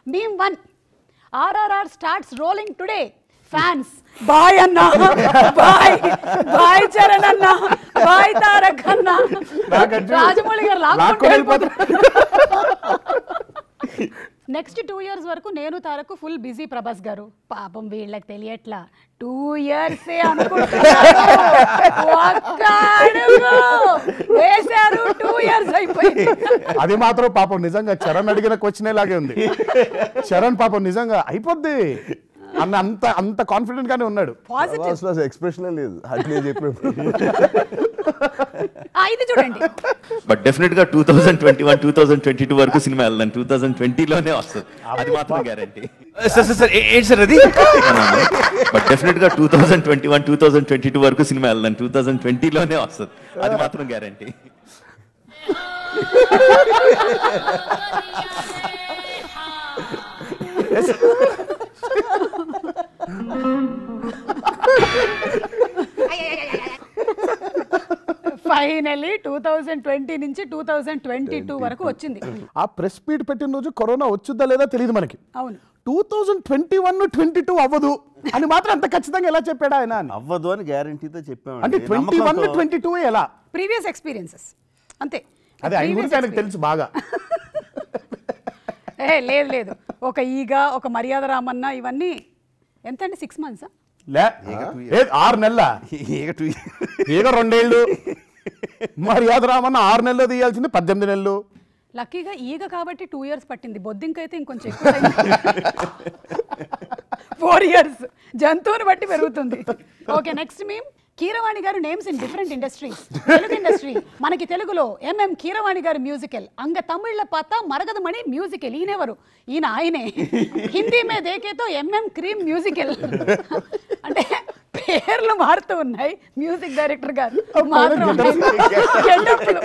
Meme one RRR starts rolling today fans boy అన్న boy boy Charan అన్న boy Tarak అన్న నాకంటే రాజమౌళి గారు లాక్కొని లాక్కుంటూ వెళ్ళిపోతారు. నెక్స్ట్ టూ ఇయర్స్ వరకు నేను తారకు ఫుల్ బిజీ ప్రభాస్ గారు పాపం వీళ్ళకి తెలియట్లా టూ ఇయర్స్ వేశారు టూ ఇయర్స్ అయిపోయింది అది మాత్రం పాపం నిజంగా చరణ్ అడిగిన క్వశ్చన్ లాగే ఉంది చరణ్ పాపం నిజంగా అయిపోద్ది అన్న అంత అంత కాన్ఫిడెంట్ గానే ఉన్నాడు పాజిటివ్ అసలు ఎక్స్ప్రెషన్ లేదు అట్లే చెప్పినప్పుడు ఇది చూడండి బట్ డెఫినెట్ గా two thousand twenty one two thousand twenty two వరకు సినిమా వెళ్దాం టూ థౌసండ్ ట్వంటీలోనే వస్తుంది అది మాత్రం గ్యారంటీ సార్ సార్ సార్ ఏ- ఏంటి సార్ అది బట్ డెఫినెట్ గా two thousand twenty one two thousand twenty two వరకు సినిమా వెళ్దాం టూ థౌసండ్ ట్వంటీలోనే వస్తుంది అది మాత్రం guarantee finally two thousand twenty నుంచి టూ థౌజండ్ ట్వంటీ టూ వరకు వచ్చింది ఆ ప్రెస్ మీట్ పెట్టిన రోజు కరోనా వచ్చుద్దా లేదా తెలియదు మనకి అవును two thousand twenty one twenty two అవ్వదు అని మాత్రం అంత ఖచ్చితంగా ఎలా చెప్పాడా ఆయన అని. అవ్వదు అని గ్యారంటీతో అంటే చెప్పామండి ట్వంటీ వన్ నమ్మకంతో. ట్వంటీ టూ ఎలా ప్రీవియస్ ఎక్స్పీరియన్సెస్ అంతే అదే ఆయన Previous గురించి ఆయనకు experience. తెలుసు బాగా ఏ లేదు లేదు ఒక ఈగ ఒక మర్యాద రామన్న ఇవన్నీ ఎంత అండి సిక్స్ మంత్స్ లే లేదు, ఆరు నెలల ఇక టూ ఈగ రెండేళ్ళు మర్యాద రామన్న ఆరు నెలలు తీయాల్సింది పద్దెనిమిది నెలలు లక్కీగా ఈగ కాబట్టి టూ ఇయర్స్ పట్టింది బొద్దింకైతే ఇంకొంచెం ఎక్కువ ఫోర్ ఇయర్స్ జంతువుని బట్టి పెరుగుతుంది ఓకే నెక్స్ట్ మేము కీరవాణి గారు names in different industries Telugu industry మనకి తెలుగులో ఎంఎం కీరవాణి గారు మ్యూజికల్ అంగ తమిళ్ల పాత మరగద మణి మ్యూజికల్ ఈయనెవరు ఈయన ఆయనే హిందీ మే దేకేతో ఎంఎం క్రీమ్ మ్యూజికల్ అంటే పేర్లు మారుతూ ఉన్నాయి మ్యూజిక్ డైరెక్టర్ గారు మాత్రం గెటప్లు.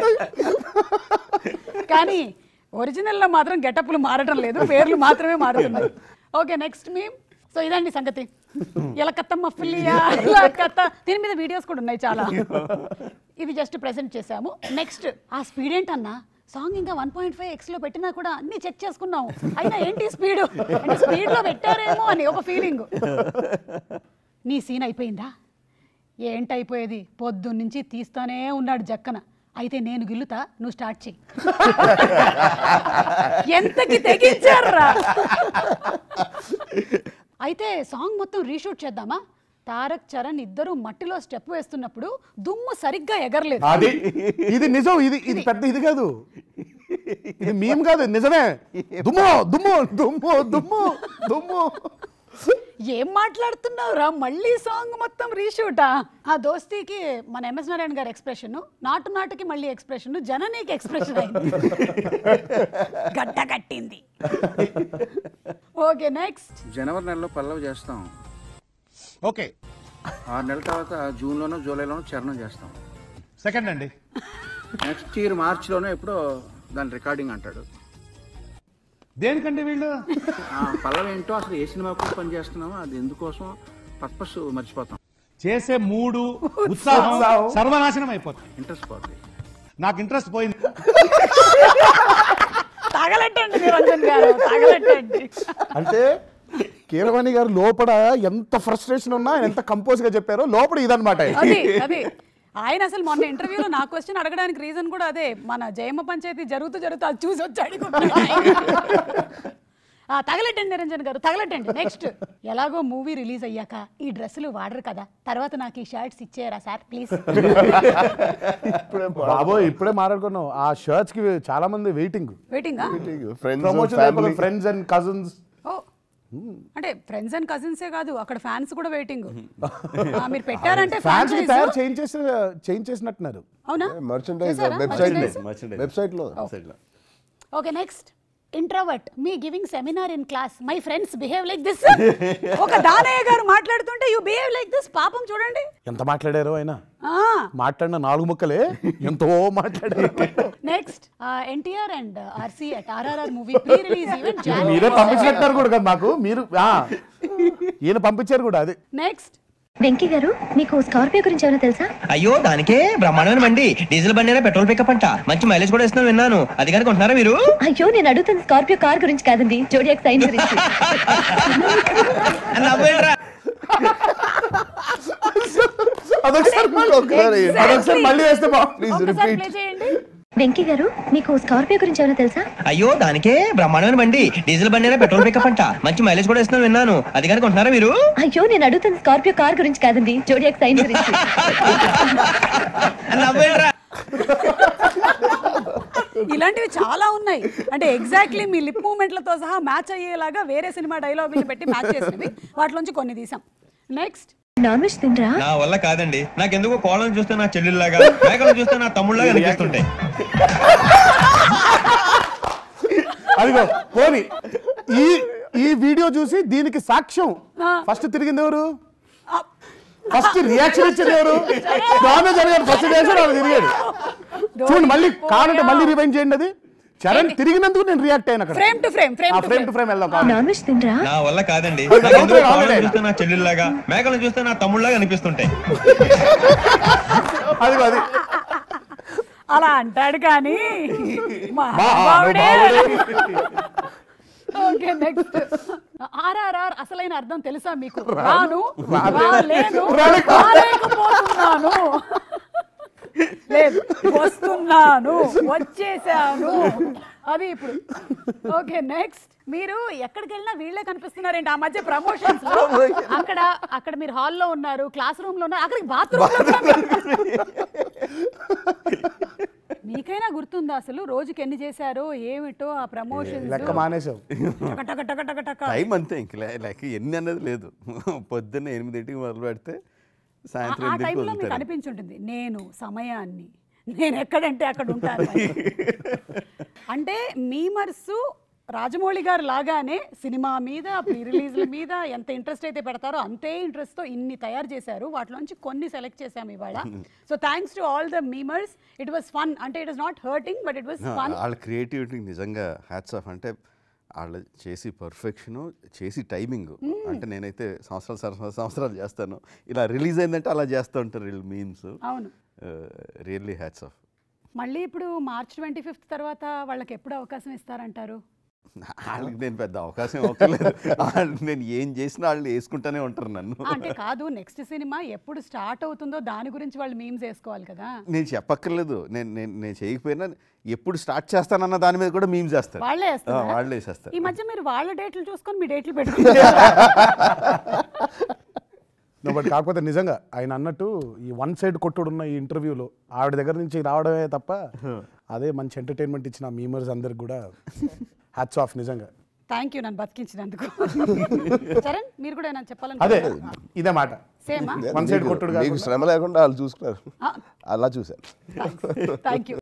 కానీ ఒరిజినల్లో మాత్రం గెటప్లు మారటం లేదు పేర్లు మాత్రమే మారుతున్నాయి ఓకే నెక్స్ట్ మేము సో ఇదండి సంగతి ఇలా కత్తమ్మ ఫుల్లియా ఇలా కత్త దీని మీద వీడియోస్ కూడా ఉన్నాయి చాలా ఇది జస్ట్ ప్రెజెంట్ చేసాము నెక్స్ట్ ఆ స్పీడ్ ఏంటన్నా సాంగ్ ఇంకా వన్ పాయింట్ ఫైవ్ ఎక్స్లో పెట్టినా కూడా అన్ని చెక్ చేసుకున్నాము అయినా ఏంటి స్పీడ్ అంటే స్పీడ్లో పెట్టారేమో అని ఒక ఫీలింగ్ నీ సీన్ అయిపోయిందా ఏంటైపోయేది పొద్దున్నుంచి తీస్తానే ఉన్నాడు జక్కన అయితే నేను గిల్లుతా నువ్వు స్టార్ట్ చెయ్యి ఎంతకి తెగించారా అయితే సాంగ్ మొత్తం రీషూట్ చేద్దామా తారక్ చరణ్ ఇద్దరు మట్టిలో స్టెప్ వేస్తున్నప్పుడు దుమ్ము సరిగ్గా ఎగరలేదు అది ఇది నిజం ఇది ఇది పెద్ద ఇది కాదు ఇది మేము కాదు నిజమే దుమ్ము దుమ్ము దుమ్ము దుమ్ము దుమ్ము ఏం మాట్లాడుతున్నావురా మళ్ళీ సాంగ్ మొత్తం రీషూటా ఆ దోస్తీకి మన ఎంఎస్ నారాయణ గారి ఎక్స్ప్రెషన్ నాటు నాటుకి మళ్ళీ ఎక్స్ప్రెషన్ జననీకి ఎక్స్ప్రెషన్ అయింది గడ్డ కట్టింది ఓకే నెక్స్ట్ జనవరి నెలలో పల్లవి చేస్తాం ఓకే ఆరు నెలల తర్వాత జూన్లోనో జూలైలోనో చరణం చేస్తాం సెకండ్ అండి నెక్స్ట్ ఇయర్ మార్చిలోనో ఎప్పుడో దాని రికార్డింగ్ అంటాడు దేనికండి వీళ్ళు ఆ పల్లవి ఏంటో అసలు ఏ సినిమా కోసం పని చేస్తున్నామో అది ఎందుకోసం పర్పస్ మర్చిపోతాం చేసే మూడు ఉత్సాహం సర్వనాశనం అయిపోతుంది ఇంట్రెస్ట్ పోతుంది నాకు ఇంట్రెస్ట్ పోయింది తగలెట్టండి నిరంజన్ గారు తగలెట్టండి అంటే కీరవాణి గారు లోపల ఎంత ఫ్రస్ట్రేషన్ ఉన్నా ఆయన ఎంత కంపోజ్ గా చెప్పారో లోపల ఇదనమాట అది అది ఆయన అసలు మొన్న ఇంటర్వ్యూలో నా క్వశ్చన్ అడగడానికి రీజన్ కూడా అదే మన జయమ్మ పంచాయతీ జరుగుతూ జరుగుతూ అది చూసి వచ్చి అడుగుతున్నాడు ఆ, తగలెట్టండి నిరంజన్ గారు తగలెట్టండి నెక్స్ట్ ఎలాగో మూవీ రిలీజ్ అయ్యాక ఈ డ్రెస్సులు వాడరు కదా తర్వాత నాకు ఈ షర్ట్స్ ఇచ్చేయరా సార్ ప్లీజ్ బాబోయ్ ఇప్పుడే మాట్లాడుకున్నాం ఆ షర్ట్స్ కి చాలా మంది వెయిటింగ్ వెయిటింగా friends promotion family friends and cousins ఓ అంటే ఫ్రెండ్స్ అండ్ కజిన్సే కాదు అక్కడ ఫ్యాన్స్ కూడా వెయిటింగ్ మీరు పెట్టారంటే ఫ్యాన్స్ కి franchise- తయారు చేయించేసి చేయించేసినట్టున్నారు అవునా మర్చెంటైజ్ చేశారా? Website Merchandise? వెబ్సైట్ లో okay next introvert me giving seminar in class my friends behave like this ఒక దానయ్య గారు మాట్లాడుతుంటే యూ బిహేవ్ లైక్ దిస్ పాపం చూడండి ఎంత మాట్లాడారో ఆయన ఆ మాట్లాడిన నాలుగు ముక్కలే ఎంతో మాట్లాడారు next NTR and RC at RRR movie pre release event మీరే పంపించినట్టున్నారు కూడా కదా మాకు మీరు ఆ, ఈయన పంపించారు కూడా అది నెక్స్ట్ వెంకీ గారు మీకు స్కార్పియో గురించి ఏమైనా తెలుసా అయ్యో దానికే బ్రహ్మాండమైన బండి డీజిల్ బండి అయినా పెట్రోల్ పికప్ అంట మంచి మైలేజ్ కూడా ఇస్తున్నాను విన్నాను అది కానీ కొంటున్నారా మీరు అయ్యో నేను అడుగుతుంది స్కార్పియో కార్ గురించి కాదండి జోడియాక్ సైన్ గురించి నవ్వేంట్రా? అదొకసారి మళ్ళీ- ఒకసారి అదొకసారి మళ్ళీ వేస్తే బాగుంది ఒకసారి ప్లే చేయండి వెంకీ గారు మీకు స్కార్పియో గురించి ఏమైనా తెలుసా అయ్యో దానికే బ్రహ్మాండమైన బండి డీజిల్ బండి అయినా పెట్రోల్ పికప్ అంట మంచి మైలేజ్ కూడా ఇస్తున్నాను విన్నాను అది కానీ కొంటున్నారా మీరు అయ్యో నేను అడుగుతుంది స్కార్పియో కార్ గురించి కాదండి జోడియాక్ సైన్ గురించి నవ్వేంట్రా? ఇలాంటివి చాలా ఉన్నాయి అంటే ఎగ్జాక్ట్లీ మీ లిప్ మూమెంట్లతో సహా మ్యాచ్ అయ్యేలాగా వేరే సినిమా డైలాగులు పెట్టి మ్యాచ్ చేసినవి వాటిలోంచి కొన్ని తీసాం నెక్స్ట్ నాన్ వెజ్ తినరా నా వల్ల కాదండి నాకెందుకో కోళ్ళని చూస్తే నా చెల్లెల్లాగా మేకలను చూస్తే నా తమ్ముళ్ళగా అనిపిస్తుంటాయి అదిగో పోని ఈ ఈ వీడియో చూసి దీనికి సాక్ష్యం ఫస్ట్ తిరిగింది ఎవరు ఫస్ట్ రియాక్షన్ ఇచ్చింది ఎవరు దానే జరిగాడు ఫస్ట్ రియాక్షన్ వాడు తిరిగాడు చూడండి మళ్ళీ కావాలంటే మళ్ళీ రివైండ్ చేయండి అది చరణ్ తిరిగినందుకు నేను రియాక్ట్ అయిన అక్కడ frame to frame frame to frame to frame వెళ్దాం కావాలి. నాన్ వెజ్ తినరా నా వల్ల కాదండి అది నాకెందుకో అవుతుంది, కోళ్ళని అవుతుంది. చూస్తే నా చెల్లెల్లాగా మేకలను చూస్తే నా తమ్ముళ్ళగా అనిపిస్తుంటాయి అదిగో అది అలా అంటాడు కానీ మహానుభావుడే. ఓకే నెక్స్ట్ ఆర్ఆర్ఆర్ అసలైన అర్థం తెలుసా మీకు రాను రాలేను రాలేకపోతున్నాను లేదు వస్తున్నాను వచ్చేసాను అది ఇప్పుడు ఓకే నెక్స్ట్ మీరు ఎక్కడికి వెళ్ళినా వీళ్ళే కనిపిస్తున్నారేంటి ఆ మధ్య ప్రమోషన్స్ అక్కడ అక్కడ మీరు హాల్లో ఉన్నారు క్లాస్ రూమ్ లో ఉన్నారు అక్కడికి బాత్రూమ్ మీకైనా గుర్తుందా అసలు రోజుకి ఎన్ని చేశారో ఏమిటో ఆ ప్రమోషన్స్ లెక్క మానేసావు టక టక టక టక టక టైం అంతే ఇంక లే- లేక ఎన్ని అన్నది లేదు పొద్దున్న ఎనిమిదింటికి మొదలు పెడితే సాయంత్రం ఆ ఎనిమిదింటికి టైంలో మీకు వదులుతారు అనిపించుంటుంది నేను సమయాన్ని నేను ఎక్కడంటే అక్కడ ఉంటాను అని. అంటే మీమర్స్ రాజమౌళి గారు లాగానే సినిమా మీద ప్రీ రిలీజ్ల మీద ఎంత ఇంట్రెస్ట్ అయితే పెడతారో అంతే interest తో ఇన్ని తయారు చేశారు వాటిలోంచి కొన్ని సెలెక్ట్ చేశాము ఇవాళ so thanks to all the memers it was fun అంటే it was not hurting but it was fun వాళ్ళ క్రియేటివిటీకి నిజంగా హ్యాట్స్ ఆఫ్ అంటే వాళ్ళు చేసి పర్ఫెక్షన్ చేసి టైమింగ్ అంటే నేనైతే సంవత్సరాలు సంవత్సరాలు సంవత్సరాలు చేస్తాను ఇలా రిలీజ్ అయిందంటే అలా చేస్తూ ఉంటారు వీళ్ళు మీమ్స్ అవును రియల్లీ హ్యాట్స్ ఆఫ్ మళ్ళీ ఇప్పుడు మార్చ్ ట్వంటీ ఫిఫ్త్ తర్వాత వాళ్ళకి ఎప్పుడు అవకాశం ఇస్తారంటారు వాళ్ళకి నేను పెద్ద అవకాశం ఇవ్వట్లేదు వాళ్ళు నేను ఏం చేసినా వాళ్ళు వేసుకుంటానే ఉంటారు నన్ను అంటే కాదు నెక్స్ట్ సినిమా ఎప్పుడు స్టార్ట్ అవుతుందో దాని గురించి వాళ్ళు మీమ్స్ వేసుకోవాలి కదా నేను చెప్పక్కర్లేదు నేను నేను నేను చేయకపోయినా ఎప్పుడు స్టార్ట్ చేస్తానన్న దాని మీద కూడా మీమ్స్ చేస్తారు వాళ్ళే ఆ, వేస్తారా? వాళ్ళే వేసేస్తారు ఈ మధ్య మీరు వాళ్ళ డేట్లు చూసుకొని మీ డేట్లు పెట్టుకుంటారు No, but కాకపోతే నిజంగా ఆయన అన్నట్టు ఈ వన్ సైడ్ కొట్టుడున్న ఈ ఇంటర్వ్యూలో ఆవిడ దగ్గర నుంచి రావడమే తప్ప అదే మంచి ఎంటర్టైన్మెంట్ ఇచ్చిన మీమర్స్ అందరికి కూడా హ్యాట్స్ ఆఫ్ నిజంగా థ్యాంక్ యూ నన్ను బతికించినందుకు చరణ్ మీరు కూడా ఏమైనా అదే చెప్పాలని ఇదే మాట సేమా వన్ సైడ్ కొట్టుడు మీకు కాకుండా శ్రమ లేకుండా వాళ్ళు చూసుకున్నారు అలా చూశారు థ్యాంక్ యూ